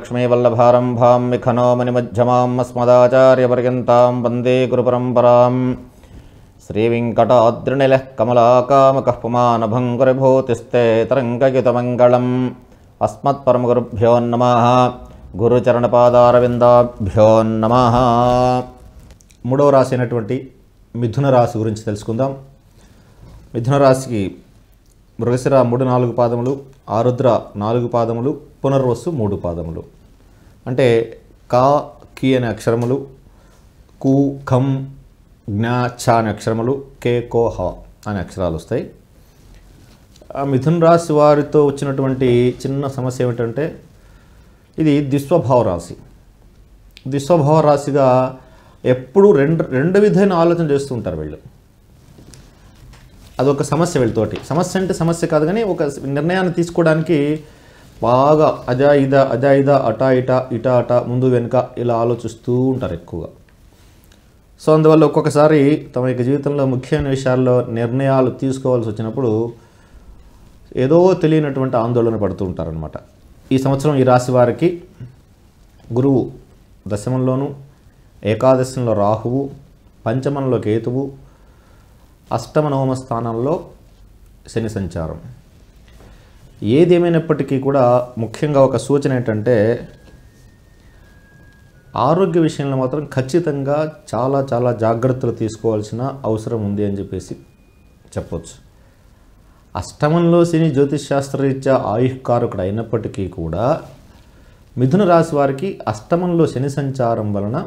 లక్ష్మీవల్లభారంభాం విఖనో మణిమధ్యమాం అస్మదాచార్యపర్యంతాం వందే గురుపరంపరాం శ్రీవింకటాద్రినిలः కమలాకామకः పుమానభంగురిభూతిస్తే తరంగయుతమంగళం అస్మత్పరమగురుభ్యో నమః గురుచరణపాదారవిందాభ్యో నమః మూడవ రాశి అయినటువంటి మిథున రాశి గురించి తెలుసుకుందాం మిథున రాశికి మృగశిర మూడు నాలుగు పాదములు ఆరుద్ర నాలుగు పాదములు పునర్వసు మూడు పాదములు అంటే కా కి అనే అక్షరములు కు ఖం జ్ఞా ఛ అనే అక్షరములు కే కో హ అనే అక్షరాలు వస్తాయి ఆ మిథున రాశి వారితో వచ్చినటువంటి చిన్న సమస్య ఏమిటంటే ఇది దిస్వభావ రాశి దిస్వభావ రాశిగా ఎప్పుడు రెండు రెండు విధమైన ఆలోచన చేస్తూ ఉంటారు వీళ్ళు అదొక సమస్య వీళ్ళతోటి సమస్య అంటే సమస్య కాదు కానీ ఒక నిర్ణయాన్ని తీసుకోవడానికి బాగా అజా ఇదా అజా ఇదా అటా ఇట ఇటా అట ముందు వెనుక ఇలా ఆలోచిస్తూ ఉంటారు ఎక్కువగా సో అందువల్ల ఒక్కొక్కసారి తమ యొక్క జీవితంలో ముఖ్యమైన విషయాల్లో నిర్ణయాలు తీసుకోవాల్సి వచ్చినప్పుడు ఏదో తెలియనటువంటి ఆందోళన పడుతూ ఉంటారనమాట ఈ సంవత్సరం ఈ రాశి వారికి గురువు దశమంలోను ఏకాదశంలో రాహువు పంచమంలో కేతువు అష్టమ నవమ స్థానంలో శని సంచారం ఏదేమైనప్పటికీ కూడా ముఖ్యంగా ఒక సూచన ఏంటంటే ఆరోగ్య విషయంలో మాత్రం ఖచ్చితంగా చాలా చాలా జాగ్రత్తలు తీసుకోవాల్సిన అవసరం ఉంది అని చెప్పేసి చెప్పొచ్చు అష్టమంలో శని జ్యోతిష్ శాస్త్రరీత్యా ఆయుష్కారకుడు అయినప్పటికీ కూడా మిథున రాశి వారికి అష్టమంలో శని సంచారం వలన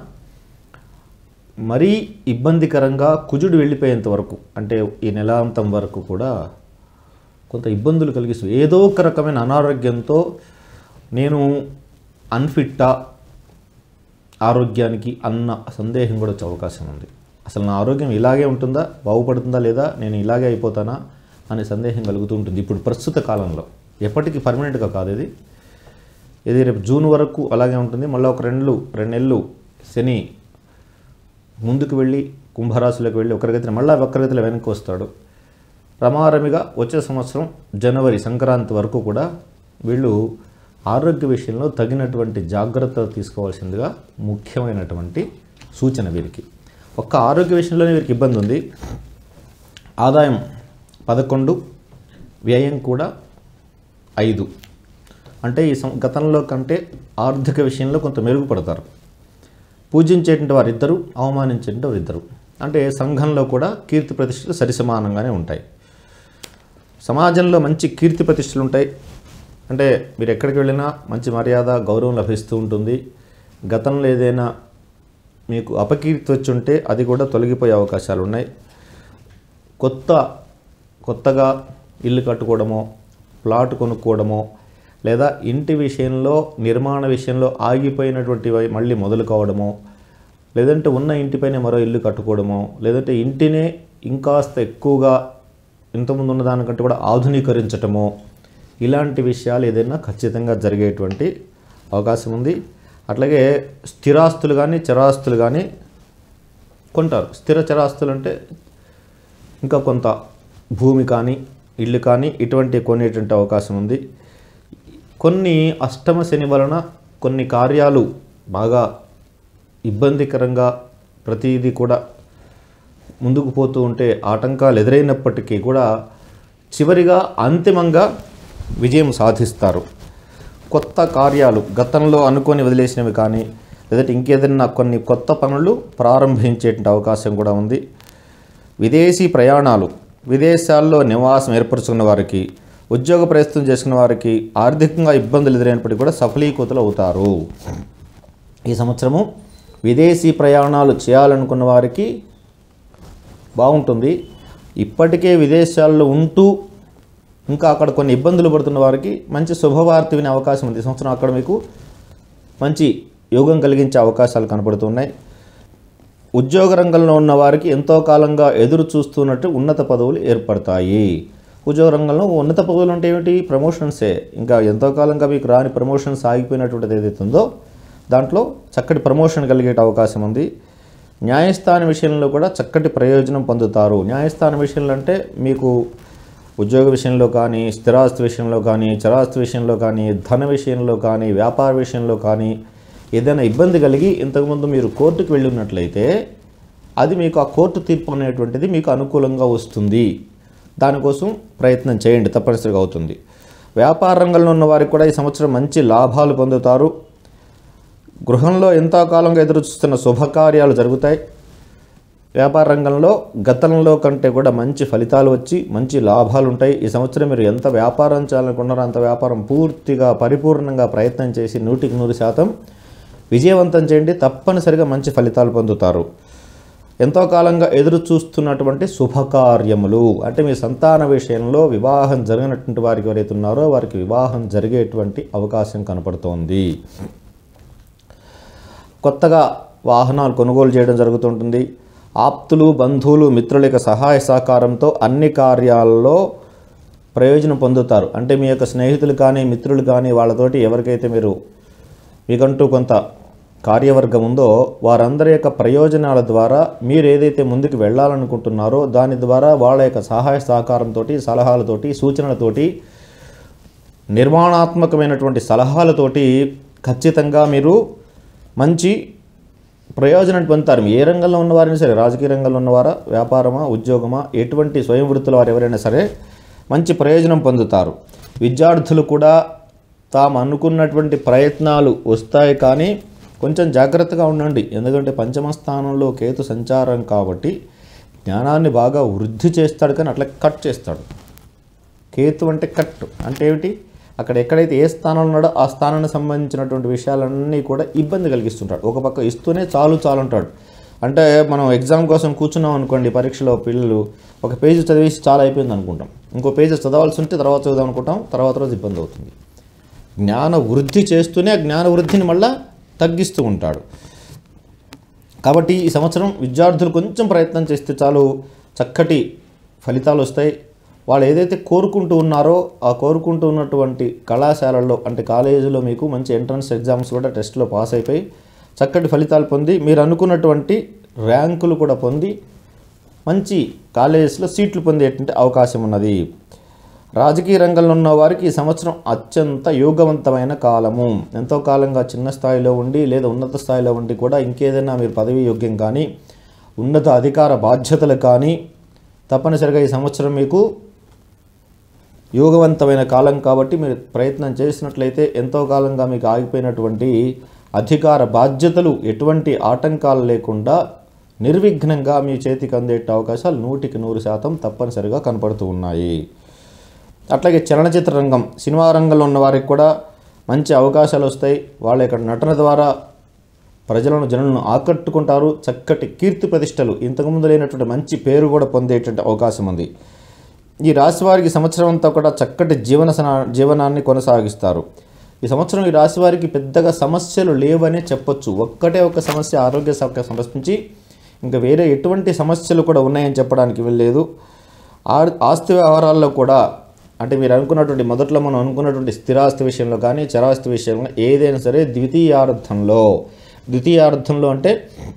మరీ ఇబ్బందికరంగా కుజుడు వెళ్ళిపోయేంత వరకు అంటే ఈ నెలాంతం వరకు కూడా కొంత ఇబ్బందులు కలిగిస్తుంది ఏదో ఒక రకమైన అనారోగ్యంతో నేను అన్ఫిట్టా ఆరోగ్యానికి అన్న సందేహం కూడా వచ్చే అవకాశం ఉంది అసలు నా ఆరోగ్యం ఇలాగే ఉంటుందా బాగుపడుతుందా లేదా నేను ఇలాగే అయిపోతానా అనే సందేహం కలుగుతూ ఉంటుంది ఇప్పుడు ప్రస్తుత కాలంలో ఎప్పటికీ పర్మనెంట్గా కాదు ఇది ఇది రేపు జూన్ వరకు అలాగే ఉంటుంది మళ్ళీ ఒక రెండు రెండు నెలలు శని ముందుకు వెళ్ళి కుంభరాశిలోకి వెళ్ళి వక్రగతిని మళ్ళీ వక్రగతిలో వెనక్కి వస్తాడు రమారమిగా వచ్చే సంవత్సరం జనవరి సంక్రాంతి వరకు కూడా వీళ్ళు ఆరోగ్య విషయంలో తగినటువంటి జాగ్రత్తలు తీసుకోవాల్సిందిగా ముఖ్యమైనటువంటి సూచన వీరికి ఒక్క ఆరోగ్య విషయంలోనే వీరికి ఇబ్బంది ఉంది ఆదాయం పదకొండు వ్యయం కూడా ఐదు అంటే ఈ సం గతంలో కంటే ఆర్థిక విషయంలో కొంత మెరుగుపడతారు పూజించేటువంటి వారిద్దరు అవమానించేటువంటి వారిద్దరు అంటే సంఘంలో కూడా కీర్తి ప్రతిష్టలు సరిసమానంగానే ఉంటాయి సమాజంలో మంచి కీర్తి ప్రతిష్టలు ఉంటాయి అంటే మీరు ఎక్కడికి వెళ్ళినా మంచి మర్యాద గౌరవం లభిస్తూ ఉంటుంది గతంలో ఏదైనా మీకు అపకీర్తి వచ్చి ఉంటే అది కూడా తొలగిపోయే అవకాశాలు ఉన్నాయి కొత్త కొత్తగా ఇల్లు కట్టుకోవడమో ప్లాట్ కొనుక్కోవడమో లేదా ఇంటి విషయంలో నిర్మాణ విషయంలో ఆగిపోయినటువంటివి మళ్ళీ మొదలు కావడమో లేదంటే ఉన్న ఇంటిపైన మరో ఇల్లు కట్టుకోవడమో లేదంటే ఇంటినే ఇంకాస్త ఎక్కువగా ఇంతకుముందు ఉన్న దానికంటే కూడా ఆధునీకరించటమో ఇలాంటి విషయాలు ఏదైనా ఖచ్చితంగా జరిగేటువంటి అవకాశం ఉంది అట్లాగే స్థిరాస్తులు కానీ చరాస్తులు కానీ కొంటారు స్థిర చరాస్తులు అంటే ఇంకా కొంత భూమి కానీ ఇల్లు కానీ ఇటువంటి కొనేటువంటి అవకాశం ఉంది కొన్ని అష్టమ శని వలన కొన్ని కార్యాలు బాగా ఇబ్బందికరంగా ప్రతిదీ కూడా ముందుకు పోతూ ఉంటే ఆటంకాలు ఎదురైనప్పటికీ కూడా చివరిగా అంతిమంగా విజయం సాధిస్తారు కొత్త కార్యాలు గతంలో అనుకొని వదిలేసినవి కానీ లేదంటే ఇంకేదైనా కొన్ని కొత్త పనులు ప్రారంభించేటువంటి అవకాశం కూడా ఉంది విదేశీ ప్రయాణాలు విదేశాల్లో నివాసం ఏర్పరచుకున్న వారికి ఉద్యోగ ప్రయత్నం చేసుకున్న వారికి ఆర్థికంగా ఇబ్బందులు ఎదురైనప్పటికీ కూడా సఫలీకృతులు అవుతారు ఈ సంవత్సరము విదేశీ ప్రయాణాలు చేయాలనుకున్న వారికి బాగుంటుంది ఇప్పటికే విదేశాల్లో ఉంటూ ఇంకా అక్కడ కొన్ని ఇబ్బందులు పడుతున్న వారికి మంచి శుభవార్త వినే అవకాశం ఉంది ఈ సంవత్సరం అక్కడ మీకు మంచి యోగం కలిగించే అవకాశాలు కనపడుతున్నాయి ఉద్యోగ రంగంలో ఉన్న వారికి ఎంతో కాలంగా ఎదురు చూస్తున్నట్టు ఉన్నత పదవులు ఏర్పడతాయి ఉద్యోగ రంగంలో ఉన్నత పదవులు అంటే ఏమిటి ప్రమోషన్సే ఇంకా ఎంతో కాలంగా మీకు రాని ప్రమోషన్స్ ఆగిపోయినటువంటిది ఏదైతే ఉందో దాంట్లో చక్కటి ప్రమోషన్ కలిగే అవకాశం ఉంది న్యాయస్థాన విషయంలో కూడా చక్కటి ప్రయోజనం పొందుతారు న్యాయస్థాన విషయంలో అంటే మీకు ఉద్యోగ విషయంలో కానీ స్థిరాస్తి విషయంలో కానీ చరాస్తి విషయంలో కానీ ధన విషయంలో కానీ వ్యాపార విషయంలో కానీ ఏదైనా ఇబ్బంది కలిగి ఇంతకుముందు మీరు కోర్టుకు వెళ్ళి ఉన్నట్లయితే అది మీకు ఆ కోర్టు తీర్పు అనేటువంటిది మీకు అనుకూలంగా వస్తుంది దానికోసం ప్రయత్నం చేయండి తప్పనిసరిగా అవుతుంది వ్యాపార రంగంలో ఉన్న వారికి కూడా ఈ సంవత్సరం మంచి లాభాలు పొందుతారు గృహంలో ఎంతో కాలంగా ఎదురు చూస్తున్న శుభకార్యాలు జరుగుతాయి వ్యాపార రంగంలో గతంలో కంటే కూడా మంచి ఫలితాలు వచ్చి మంచి లాభాలు ఉంటాయి ఈ సంవత్సరం మీరు ఎంత వ్యాపారం చేయాలనుకున్నారో అంత వ్యాపారం పూర్తిగా పరిపూర్ణంగా ప్రయత్నం చేసి నూటికి నూరు శాతం విజయవంతం చేయండి తప్పనిసరిగా మంచి ఫలితాలు పొందుతారు ఎంతో కాలంగా ఎదురు చూస్తున్నటువంటి శుభకార్యములు అంటే మీ సంతాన విషయంలో వివాహం జరిగినటువంటి వారికి ఎవరైతే ఉన్నారో వారికి వివాహం జరిగేటువంటి అవకాశం కనపడుతోంది కొత్తగా వాహనాలు కొనుగోలు చేయడం జరుగుతుంటుంది ఆప్తులు బంధువులు మిత్రుల యొక్క సహాయ సహకారంతో అన్ని కార్యాలలో ప్రయోజనం పొందుతారు అంటే మీ యొక్క స్నేహితులు కానీ మిత్రులు కానీ వాళ్ళతోటి ఎవరికైతే మీరు మీకంటూ కొంత కార్యవర్గం ఉందో వారందరి యొక్క ప్రయోజనాల ద్వారా మీరు ఏదైతే ముందుకు వెళ్ళాలనుకుంటున్నారో దాని ద్వారా వాళ్ళ యొక్క సహాయ సహకారంతో సలహాలతోటి సూచనలతోటి నిర్మాణాత్మకమైనటువంటి సలహాలతోటి ఖచ్చితంగా మీరు మంచి ప్రయోజనం పొందుతారు ఏ రంగంలో ఉన్నవారైనా సరే రాజకీయ రంగంలో ఉన్నవారా వ్యాపారమా ఉద్యోగమా ఎటువంటి స్వయం వృత్తుల వారు ఎవరైనా సరే మంచి ప్రయోజనం పొందుతారు విద్యార్థులు కూడా తాము అనుకున్నటువంటి ప్రయత్నాలు వస్తాయి కానీ కొంచెం జాగ్రత్తగా ఉండండి ఎందుకంటే పంచమ స్థానంలో కేతు సంచారం కాబట్టి జ్ఞానాన్ని బాగా వృద్ధి చేస్తాడు కానీ అట్లా కట్ చేస్తాడు కేతు అంటే కట్ అంటే ఏమిటి అక్కడ ఎక్కడైతే ఏ స్థానంలో ఉన్నాడో ఆ స్థానానికి సంబంధించినటువంటి విషయాలన్నీ కూడా ఇబ్బంది కలిగిస్తుంటాడు ఒక పక్క ఇస్తూనే చాలు చాలు అంటాడు అంటే మనం ఎగ్జామ్ కోసం కూర్చున్నాం అనుకోండి పరీక్షలో పిల్లలు ఒక పేజీ చదివేసి చాలా అయిపోయింది అనుకుంటాం ఇంకో పేజీ చదవాల్సి ఉంటే తర్వాత చదువుదాం అనుకుంటాం తర్వాత రోజు ఇబ్బంది అవుతుంది జ్ఞాన వృద్ధి చేస్తూనే ఆ జ్ఞాన వృద్ధిని మళ్ళా తగ్గిస్తూ ఉంటాడు కాబట్టి ఈ సంవత్సరం విద్యార్థులు కొంచెం ప్రయత్నం చేస్తే చాలు చక్కటి ఫలితాలు వస్తాయి వాళ్ళు ఏదైతే కోరుకుంటూ ఉన్నారో ఆ కోరుకుంటూ ఉన్నటువంటి కళాశాలల్లో అంటే కాలేజీలో మీకు మంచి ఎంట్రన్స్ ఎగ్జామ్స్ కూడా టెస్ట్లో పాస్ అయిపోయి చక్కటి ఫలితాలు పొంది మీరు అనుకున్నటువంటి ర్యాంకులు కూడా పొంది మంచి కాలేజెస్లో సీట్లు పొందేటువంటి అవకాశం ఉన్నది రాజకీయ రంగంలో ఉన్న వారికి ఈ సంవత్సరం అత్యంత యోగవంతమైన కాలము ఎంతో కాలంగా చిన్న స్థాయిలో ఉండి లేదా ఉన్నత స్థాయిలో ఉండి కూడా ఇంకేదైనా మీరు పదవి యోగ్యం కానీ ఉన్నత అధికార బాధ్యతలు కానీ తప్పనిసరిగా ఈ సంవత్సరం మీకు యోగవంతమైన కాలం కాబట్టి మీరు ప్రయత్నం చేసినట్లయితే ఎంతో కాలంగా మీకు ఆగిపోయినటువంటి అధికార బాధ్యతలు ఎటువంటి ఆటంకాలు లేకుండా నిర్విఘ్నంగా మీ చేతికి అందేట అవకాశాలు నూటికి నూరు శాతం తప్పనిసరిగా కనపడుతూ ఉన్నాయి అట్లాగే చలనచిత్ర రంగం సినిమా రంగంలో ఉన్న వారికి కూడా మంచి అవకాశాలు వస్తాయి వాళ్ళ యొక్క నటన ద్వారా ప్రజలను జనులను ఆకట్టుకుంటారు చక్కటి కీర్తి ప్రతిష్టలు ఇంతకుముందు లేనటువంటి మంచి పేరు కూడా పొందేటువంటి అవకాశం ఉంది ఈ రాశి వారికి సంవత్సరం అంతా కూడా చక్కటి జీవన సనా- జీవనాన్ని కొనసాగిస్తారు ఈ సంవత్సరం ఈ రాశి వారికి పెద్దగా సమస్యలు లేవనే చెప్పొచ్చు ఒక్కటే ఒక సమస్య ఆరోగ్య శాఖ సంబంధించి ఇంకా వేరే ఎటువంటి సమస్యలు కూడా ఉన్నాయని చెప్పడానికి వెళ్ళలేదు ఆ- ఆస్తి వ్యవహారాల్లో కూడా అంటే మీరు అనుకున్నటువంటి మొదట్లో మనం అనుకున్నటువంటి స్థిరాస్తి విషయంలో కానీ చరాస్తి విషయంలో ఏదైనా సరే ద్వితీయార్థంలో ద్వితీయార్థంలో అంటే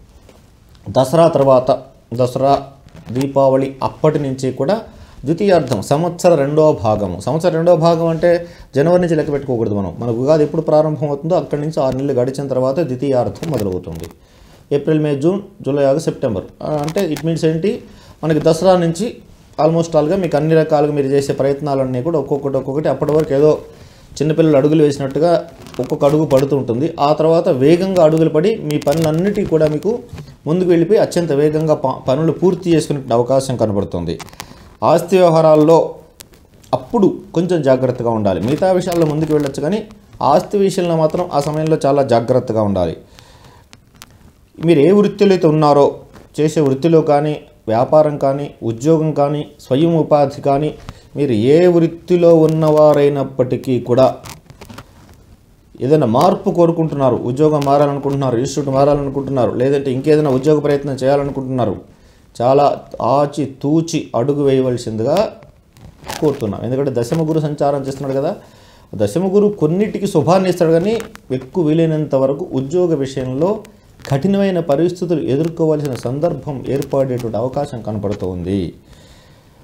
దసరా తర్వాత దసరా దీపావళి అప్పటి నుంచి కూడా ద్వితీయార్థం సంవత్సర రెండో భాగము సంవత్సర రెండో భాగం అంటే జనవరి నుంచి లెక్క పెట్టుకోకూడదు మనం మన ఉగాది ఎప్పుడు ప్రారంభం అవుతుందో అక్కడి నుంచి ఆరు నెలలు గడిచిన తర్వాత ద్వితీయార్థం మొదలవుతుంది April May June July August September ఆ, అంటే ఇట్ మీన్స్ ఏంటి మనకి దసరా నుంచి ఆల్మోస్ట్ ఆల్గా మీకు అన్ని రకాలుగా మీరు చేసే ప్రయత్నాలన్నీ కూడా ఒక్కొక్కటి ఒక్కొక్కటి అప్పటి వరకు ఏదో చిన్నపిల్లలు అడుగులు వేసినట్టుగా ఒక్కొక్క అడుగు పడుతూ ఉంటుంది ఆ తర్వాత వేగంగా అడుగులు పడి మీ పనులన్నిటికీ కూడా మీకు ముందుకు వెళ్ళిపోయి అత్యంత వేగంగా ప- పనులు పూర్తి చేసుకునే అవకాశం కనబడుతుంది ఆస్తి వ్యవహారాల్లో అప్పుడు కొంచెం జాగ్రత్తగా ఉండాలి మిగతా విషయాల్లో ముందుకు వెళ్ళొచ్చు కానీ ఆస్తి విషయంలో మాత్రం ఆ సమయంలో చాలా జాగ్రత్తగా ఉండాలి మీరు ఏ వృత్తిలో అయితే ఉన్నారో చేసే వృత్తిలో కానీ వ్యాపారం కానీ ఉద్యోగం కానీ స్వయం ఉపాధి కానీ మీరు ఏ వృత్తిలో ఉన్నవారైనప్పటికీ కూడా ఏదైనా మార్పు కోరుకుంటున్నారు ఉద్యోగం మారాలనుకుంటున్నారు ఇన్స్టిట్యూట్ మారాలనుకుంటున్నారు లేదంటే ఇంకేదైనా ఉద్యోగ ప్రయత్నం చేయాలనుకుంటున్నారు చాలా ఆచి తూచి అడుగు వేయవలసిందిగా కోరుతున్నాం ఎందుకంటే దశమ గురు సంచారం చేస్తున్నాడు కదా దశమ గురు కొన్నిటికి శుభాన్ని ఇస్తాడు కానీ ఎక్కువ వీలైనంత వరకు ఉద్యోగ విషయంలో కఠినమైన పరిస్థితులు ఎదుర్కోవాల్సిన సందర్భం ఏర్పడేటువంటి అవకాశం కనపడుతూ ఉంది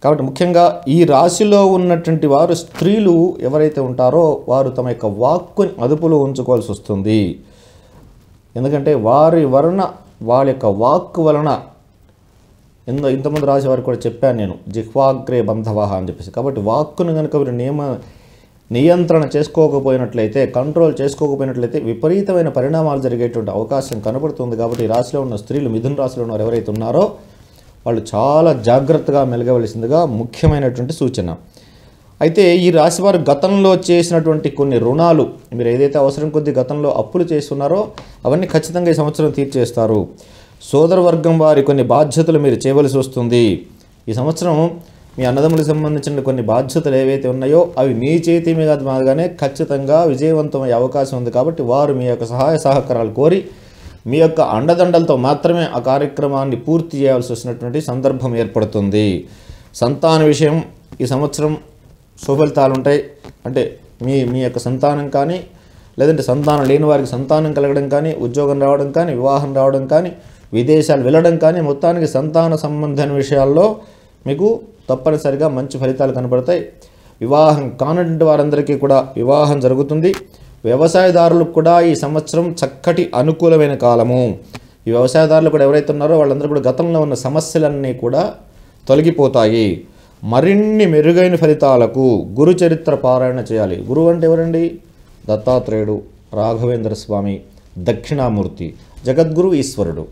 కాబట్టి ముఖ్యంగా ఈ రాశిలో ఉన్నటువంటి వారు స్త్రీలు ఎవరైతే ఉంటారో వారు తమ యొక్క వాక్కుని అదుపులో ఉంచుకోవాల్సి వస్తుంది ఎందుకంటే వారి వలన వాళ్ళ యొక్క వాక్కు వలన ఎంతో ఇంతమంది రాసే వారికి కూడా చెప్పాను నేను జిహ్వాగ్రే బంధవహ అని చెప్పేసి కాబట్టి వాక్కును కనుక వీరు నియమ నియంత్రణ చేసుకోకపోయినట్లయితే కంట్రోల్ చేసుకోకపోయినట్లయితే విపరీతమైన పరిణామాలు జరిగేటువంటి అవకాశం కనబడుతుంది కాబట్టి ఈ రాశిలో ఉన్న స్త్రీలు మిథున రాశిలో ఉన్నవారు ఎవరైతే ఉన్నారో వాళ్ళు చాలా జాగ్రత్తగా మెలగవలసిందిగా ముఖ్యమైనటువంటి సూచన అయితే ఈ రాశి వారు గతంలో చేసినటువంటి కొన్ని రుణాలు మీరు ఏదైతే అవసరం కొద్దీ గతంలో అప్పులు చేస్తున్నారో అవన్నీ ఖచ్చితంగా ఈ సంవత్సరం తీర్చేస్తారు సోదర వర్గం వారి కొన్ని బాధ్యతలు మీరు చేయవలసి వస్తుంది ఈ సంవత్సరం మీ అన్నదమ్ములకు సంబంధించిన కొన్ని బాధ్యతలు ఏవైతే ఉన్నాయో అవి మీ చేతి మీద మాగానే ఖచ్చితంగా విజయవంతమయ్యే అవకాశం ఉంది కాబట్టి వారు మీ యొక్క సహాయ సహకారాలు కోరి మీ యొక్క అండదండలతో మాత్రమే ఆ కార్యక్రమాన్ని పూర్తి చేయాల్సి వచ్చినటువంటి సందర్భం ఏర్పడుతుంది సంతాన విషయం ఈ సంవత్సరం సుఫలితాలు ఉంటాయి అంటే మీ మీ యొక్క సంతానం కానీ లేదంటే సంతానం లేని వారికి సంతానం కలగడం కానీ ఉద్యోగం రావడం కానీ వివాహం రావడం కానీ విదేశాలు వెళ్ళడం కానీ మొత్తానికి సంతాన సంబంధమైన విషయాల్లో మీకు తప్పనిసరిగా మంచి ఫలితాలు కనబడతాయి వివాహం కానటువంటి వారందరికీ కూడా వివాహం జరుగుతుంది వ్యవసాయదారులకు కూడా ఈ సంవత్సరం చక్కటి అనుకూలమైన కాలము ఈ వ్యవసాయదారులు కూడా ఎవరైతే ఉన్నారో వాళ్ళందరూ కూడా గతంలో ఉన్న సమస్యలన్నీ కూడా తొలగిపోతాయి మరిన్ని మెరుగైన ఫలితాలకు గురు చరిత్ర పారాయణ చేయాలి గురువు అంటే ఎవరండి దత్తాత్రేయుడు రాఘవేంద్ర స్వామి దక్షిణామూర్తి జగద్గురు ఈశ్వరుడు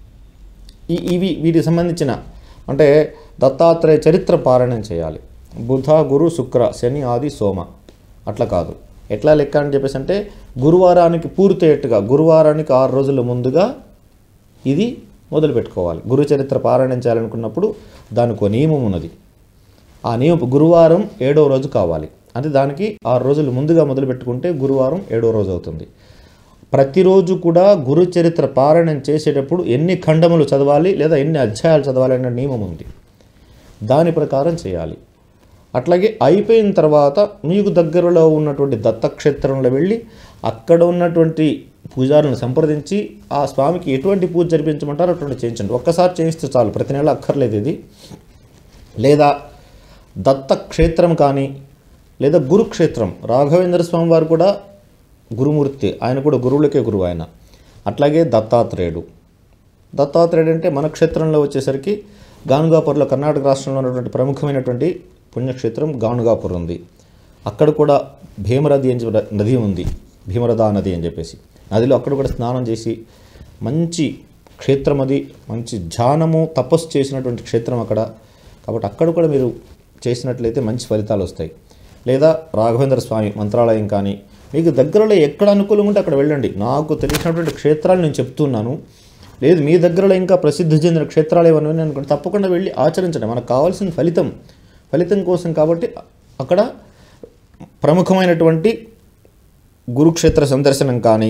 ఈ ఇవి వీటికి సంబంధించిన అంటే దత్తాత్రేయ చరిత్ర పారాయణం చేయాలి బుధ గురు శుక్ర శని ఆది సోమ అట్లా కాదు ఎట్లా లెక్క అని చెప్పేసి అంటే గురువారానికి పూర్తయ్యేట్టుగా గురువారానికి ఆరు రోజుల ముందుగా ఇది మొదలు పెట్టుకోవాలి గురు చరిత్ర పారాయణం చేయాలనుకున్నప్పుడు దానికి ఒక నియమం ఉన్నది ఆ నియమం గురువారం ఏడో రోజు కావాలి అంటే దానికి ఆరు రోజులు ముందుగా మొదలు పెట్టుకుంటే గురువారం ఏడో రోజు అవుతుంది ప్రతిరోజు కూడా గురు చరిత్ర పారాయణం చేసేటప్పుడు ఎన్ని ఖండములు చదవాలి లేదా ఎన్ని అధ్యాయాలు చదవాలి అనే నియమం ఉంది దాని ప్రకారం చేయాలి అట్లాగే అయిపోయిన తర్వాత మీకు దగ్గరలో ఉన్నటువంటి దత్తక్షేత్రంలో వెళ్ళి అక్కడ ఉన్నటువంటి పూజారులను సంప్రదించి ఆ స్వామికి ఎటువంటి పూజ జరిపించమంటారో అటువంటి చేయించండి ఒక్కసారి చేయిస్తే చాలు ప్రతి నెల అక్కర్లేదు ఇది లేదా దత్తక్షేత్రం కానీ లేదా గురుక్షేత్రం రాఘవేంద్ర స్వామి వారు కూడా గురుమూర్తి ఆయన కూడా గురువులకే గురువు ఆయన అట్లాగే దత్తాత్రేయుడు దత్తాత్రేయుడు అంటే మన క్షేత్రంలో వచ్చేసరికి గానుగాపూర్లో కర్ణాటక రాష్ట్రంలో ఉన్నటువంటి ప్రముఖమైనటువంటి పుణ్యక్షేత్రం గానుగాపూర్ ఉంది అక్కడ కూడా భీమరథి అని చెప్పి నది ఉంది భీమరథ నది అని చెప్పేసి నదిలో అక్కడ కూడా స్నానం చేసి మంచి క్షేత్రం అది మంచి ధ్యానము తపస్సు చేసినటువంటి క్షేత్రం అక్కడ కాబట్టి అక్కడ కూడా మీరు చేసినట్లయితే మంచి ఫలితాలు వస్తాయి లేదా రాఘవేంద్ర స్వామి మంత్రాలయం కానీ మీకు దగ్గరలో ఎక్కడ అనుకూలంగా ఉంటే అక్కడ వెళ్ళండి నాకు తెలిసినటువంటి క్షేత్రాలు నేను చెప్తున్నాను లేదు మీ దగ్గరలో ఇంకా ప్రసిద్ధి చెందిన క్షేత్రాలు ఏమైనా ఉన్నాయి అనుకోండి తప్పకుండా వెళ్ళి ఆచరించండి మనకు కావాల్సిన ఫలితం ఫలితం కోసం కాబట్టి అక్కడ ప్రముఖమైనటువంటి గురుక్షేత్ర సందర్శనం కానీ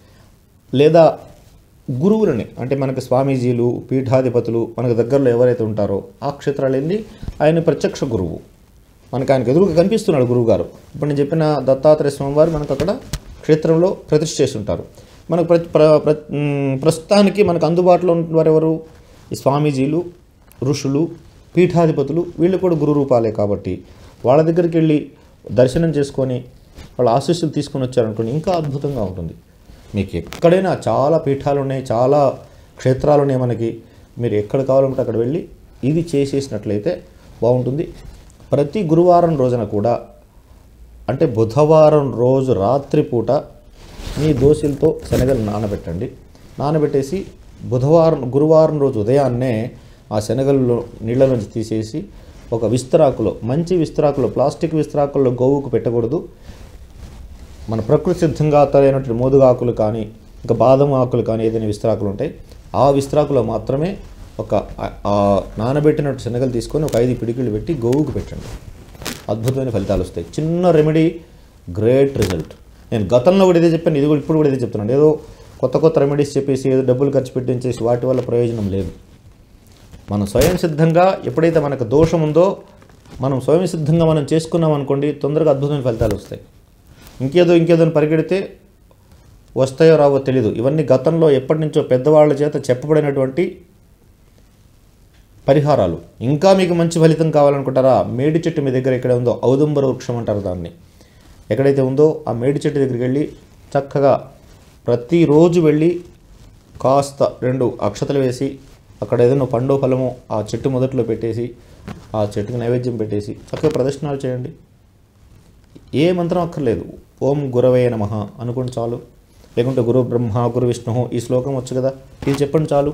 లేదా గురువులని అంటే మనకు స్వామీజీలు పీఠాధిపతులు మనకు దగ్గరలో ఎవరైతే ఉంటారో ఆ క్షేత్రాలు వెళ్ళి ఆయన ప్రత్యక్ష గురువు మనకు ఆయనకు ఎదురుగా కనిపిస్తున్నాడు గురువు గారు ఇప్పుడు నేను చెప్పిన దత్తాత్రేయ స్వామివారు మనకు అక్కడ క్షేత్రంలో ప్రతిష్ఠ చేసి ఉంటారు మనకు ప్రతి ప్ర ప్ర- మ్, ప్రస్తుతానికి మనకు అందుబాటులో ఉన్నవారు ఎవరు ఈ స్వామీజీలు ఋషులు పీఠాధిపతులు వీళ్ళు కూడా గురు రూపాలే కాబట్టి వాళ్ళ దగ్గరికి వెళ్ళి దర్శనం చేసుకొని వాళ్ళ ఆశీస్సులు తీసుకొని వచ్చారనుకోండి ఇంకా అద్భుతంగా ఉంటుంది మీకు ఎక్కడైనా చాలా పీఠాలు ఉన్నాయి చాలా క్షేత్రాలు ఉన్నాయి మనకి మీరు ఎక్కడ కావాలంటే అక్కడ వెళ్ళి ఇది చేసేసినట్లయితే బాగుంటుంది ప్రతి గురువారం రోజున కూడా అంటే బుధవారం రోజు రాత్రిపూట మీ దోశలతో శనగలు నానబెట్టండి నానబెట్టేసి బుధవారం గురువారం రోజు ఉదయాన్నే ఆ శనగల్లో నీళ్ళ నుంచి తీసేసి ఒక విస్తరాకులో మంచి విస్తరాకులో ప్లాస్టిక్ విస్తరాకుల్లో గోవుకు పెట్టకూడదు మన ప్రకృతి సిద్ధంగా తయారైనటువంటి మోదుగా ఆకులు కానీ ఇంకా బాదం ఆకులు కానీ ఏదైనా విస్తరాకులు ఉంటాయి ఆ విస్తరాకులో మాత్రమే ఒక ఆ- ఆ నానబెట్టినట్టు శనగలు తీసుకొని ఒక ఐదు పిడికిళ్ళు పెట్టి గోవుకు పెట్టండి అద్భుతమైన ఫలితాలు వస్తాయి చిన్న రెమెడీ గ్రేట్ రిజల్ట్ నేను గతంలో కూడా ఇదే చెప్పాను ఇది కూడా ఇప్పుడు కూడా ఇదే చెప్తున్నాను ఏదో కొత్త కొత్త రెమెడీస్ చెప్పేసి ఏదో డబ్బులు ఖర్చు పెట్టించేసి వాటి వల్ల ప్రయోజనం లేదు మనం స్వయం సిద్ధంగా ఎప్పుడైతే మనకు దోషం ఉందో మనం స్వయం సిద్ధంగా మనం చేసుకున్నాం అనుకోండి తొందరగా అద్భుతమైన ఫలితాలు వస్తాయి ఇంకేదో ఇంకేదో అని పరిగెడితే వస్తాయో రావో తెలీదు ఇవన్నీ గతంలో ఎప్పటి నుంచో పెద్దవాళ్ళ చేత చెప్పబడినటువంటి పరిహారాలు ఇంకా మీకు మంచి ఫలితం కావాలనుకుంటారా మేడి చెట్టు మీ దగ్గర ఎక్కడ ఉందో ఔదుంబర వృక్షం అంటారు దాన్ని ఎక్కడైతే ఉందో ఆ మేడి చెట్టు దగ్గరికి వెళ్ళి చక్కగా ప్రతిరోజు వెళ్ళి కాస్త రెండు అక్షతలు వేసి అక్కడ ఏదైనా పండో ఫలమో ఆ చెట్టు మొదట్లో పెట్టేసి ఆ చెట్టుకి నైవేద్యం పెట్టేసి చక్కగా ప్రదర్శనలు చేయండి ఏ మంత్రం అక్కర్లేదు ఓం గురవే నమ అనుకోండి చాలు లేకుంటే గురు బ్రహ్మ గురు విష్ణు ఈ శ్లోకం వచ్చు కదా ఇది చెప్పండి చాలు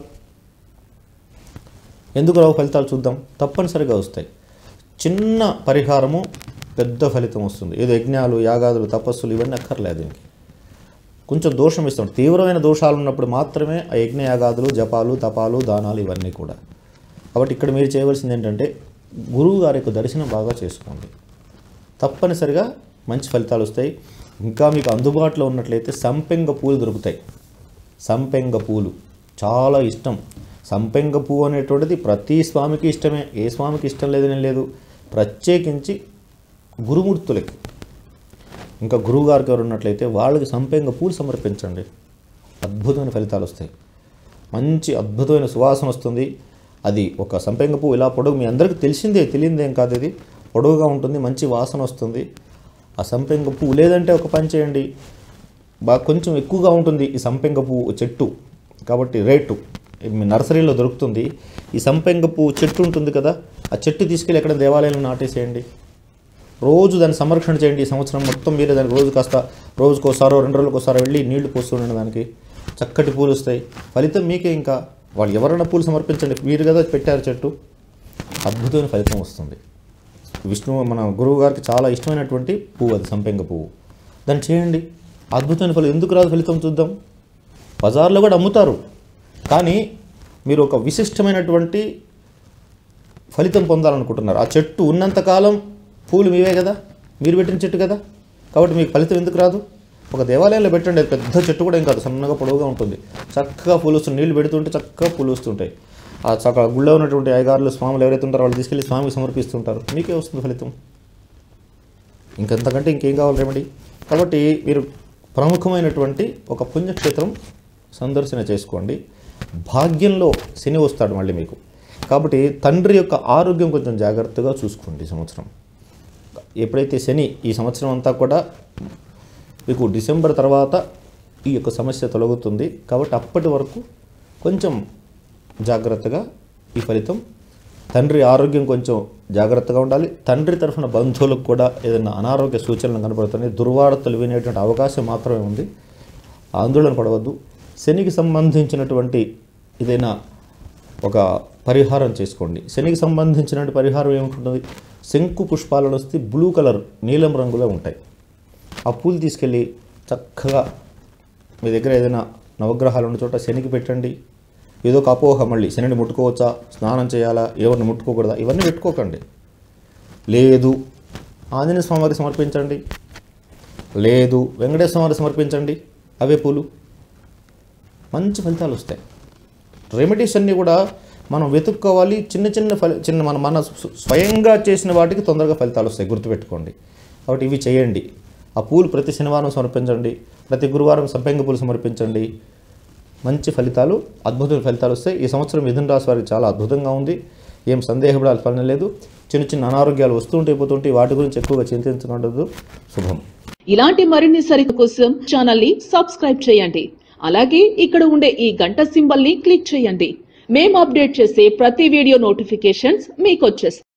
ఎందుకు రావు ఫలితాలు చూద్దాం తప్పనిసరిగా వస్తాయి చిన్న పరిహారము పెద్ద ఫలితం వస్తుంది ఏదో యజ్ఞాలు యాగాదులు తపస్సులు ఇవన్నీ అక్కర్లేదు దీనికి కొంచెం దోషం ఇస్తాం తీవ్రమైన దోషాలు ఉన్నప్పుడు మాత్రమే ఆ యజ్ఞయాగాదులు జపాలు తపాలు దానాలు ఇవన్నీ కూడా కాబట్టి ఇక్కడ మీరు చేయవలసింది ఏంటంటే గురువు గారి యొక్క దర్శనం బాగా చేసుకోండి తప్పనిసరిగా మంచి ఫలితాలు వస్తాయి ఇంకా మీకు అందుబాటులో ఉన్నట్లయితే సంపెంగ పూలు దొరుకుతాయి సంపెంగ పూలు చాలా ఇష్టం సంపెంగ పువ్వు అనేటువంటిది ప్రతి స్వామికి ఇష్టమే ఏ స్వామికి ఇష్టం లేదని లేదు ప్రత్యేకించి గురుమూర్తులకి ఇంకా గురువు గారికి ఎవరు ఉన్నట్లయితే వాళ్ళకి సంపెంగ పూలు సమర్పించండి అద్భుతమైన ఫలితాలు వస్తాయి మంచి అద్భుతమైన సువాసన వస్తుంది అది ఒక సంపెంగ పువ్వు ఇలా పొడవు మీ అందరికీ తెలిసిందే తెలియదేం కాదు ఇది పొడవుగా ఉంటుంది మంచి వాసన వస్తుంది ఆ సంపెంగ పువ్వు లేదంటే ఒక పని చేయండి బాగా కొంచెం ఎక్కువగా ఉంటుంది ఈ సంపెంగ పువ్వు చెట్టు కాబట్టి రేటు మీ నర్సరీలో దొరుకుతుంది ఈ సంపెంగ పువ్వు చెట్టు ఉంటుంది కదా ఆ చెట్టు తీసుకెళ్ళి ఎక్కడ దేవాలయంలో నాటేసేయండి రోజు దాన్ని సంరక్షణ చేయండి ఈ సంవత్సరం మొత్తం మీరే దానికి రోజు కాస్త రోజుకోసారో రెండు రోజులకోసారో వెళ్ళి నీళ్లు పోస్తుండండి దానికి చక్కటి పూలు వస్తాయి ఫలితం మీకే ఇంకా వాళ్ళు ఎవరైనా పూలు సమర్పించండి మీరు కదా పెట్టారు చెట్టు అద్భుతమైన ఫలితం వస్తుంది విష్ణు మన గురువు గారికి చాలా ఇష్టమైనటువంటి పువ్వు అది సంపెంగ పువ్వు దాన్ని చేయండి అద్భుతమైన ఫలితం ఎందుకు రాదు ఫలితం చూద్దాం బజార్లో కూడా అమ్ముతారు కానీ మీరు ఒక విశిష్టమైనటువంటి ఫలితం పొందాలనుకుంటున్నారు ఆ చెట్టు ఉన్నంతకాలం పూలు మీవే కదా మీరు పెట్టిన చెట్టు కదా కాబట్టి మీకు ఫలితం ఎందుకు రాదు ఒక దేవాలయంలో పెట్టండి అది పెద్ద చెట్టు కూడా ఏం కాదు సన్నగా పొడవుగా ఉంటుంది చక్కగా పూలు వస్తుంది నీళ్లు పెడుతుంటే చక్కగా పూలు వస్తుంటాయి ఆ చక్కగా గుళ్ళో ఉన్నటువంటి అయ్యగారులు స్వాములు ఎవరైతే ఉంటారో వాళ్ళు తీసుకెళ్ళి స్వామికి సమర్పిస్తుంటారు మీకే వస్తుంది ఫలితం ఇంకంతకంటే ఇంకేం కావాలి రెమెడీ కాబట్టి మీరు ప్రముఖమైనటువంటి ఒక పుణ్యక్షేత్రం సందర్శన చేసుకోండి భాగ్యంలో శని వస్తాడు మళ్ళీ మీకు కాబట్టి తండ్రి యొక్క ఆరోగ్యం కొంచెం జాగ్రత్తగా చూసుకోండి ఈ సంవత్సరం ఎప్పుడైతే శని ఈ సంవత్సరం అంతా కూడా మీకు డిసెంబర్ తర్వాత ఈ యొక్క సమస్య తొలగుతుంది కాబట్టి అప్పటి వరకు కొంచెం జాగ్రత్తగా ఈ ఫలితం తండ్రి ఆరోగ్యం కొంచెం జాగ్రత్తగా ఉండాలి తండ్రి తరఫున బంధువులకు కూడా ఏదైనా అనారోగ్య సూచనలు కనబడుతున్నాయి దుర్వార్తలు వినేటువంటి అవకాశం మాత్రమే ఉంది ఆందోళన పడవద్దు శనికి సంబంధించినటువంటి ఏదైనా ఒక పరిహారం చేసుకోండి శనికి సంబంధించిన పరిహారం ఏముంటుంది శంకు పుష్పాలను వస్తే బ్లూ కలర్ నీలం రంగులో ఉంటాయి ఆ పూలు తీసుకెళ్ళి చక్కగా మీ దగ్గర ఏదైనా నవగ్రహాలు ఉన్న చోట శనికి పెట్టండి ఏదో ఒక అపోహ మళ్ళీ శనిని ముట్టుకోవచ్చా స్నానం చేయాలా ఎవరిని ముట్టుకోకూడదా ఇవన్నీ పెట్టుకోకండి లేదు ఆంజనేయ స్వామివారికి సమర్పించండి లేదు వెంకటేశ్వర స్వామివారికి సమర్పించండి అవే పూలు మంచి ఫలితాలు వస్తాయి రెమెడీస్ అన్నీ కూడా మనం వెతుక్కోవాలి చిన్న చిన్న ఫలి చిన్న మన మన స్వ- స్వయంగా చేసిన వాటికి తొందరగా ఫలితాలు వస్తాయి గుర్తుపెట్టుకోండి కాబట్టి ఇవి చేయండి ఆ పూలు ప్రతి శనివారం సమర్పించండి ప్రతి గురువారం సంపెంగ పూలు సమర్పించండి మంచి ఫలితాలు అద్భుతమైన ఫలితాలు వస్తాయి ఈ సంవత్సరం మిథున రాశి వారికి చాలా అద్భుతంగా ఉంది ఏం సందేహపడాల్సిన పని లేదు చిన్న చిన్న అనారోగ్యాలు వస్తుంటే పోతుంటే వాటి గురించి ఎక్కువగా చింతించకూడదు శుభం ఇలాంటి మరిన్ని సరికు కోసం ఛానల్ ని సబ్స్క్రైబ్ చేయండి అలాగే ఇక్కడ ఉండే ఈ గంట సింబల్ ని క్లిక్ చేయండి మేము అప్డేట్ చేసే ప్రతి వీడియో నోటిఫికేషన్స్ మీకు వచ్చేస్తాయి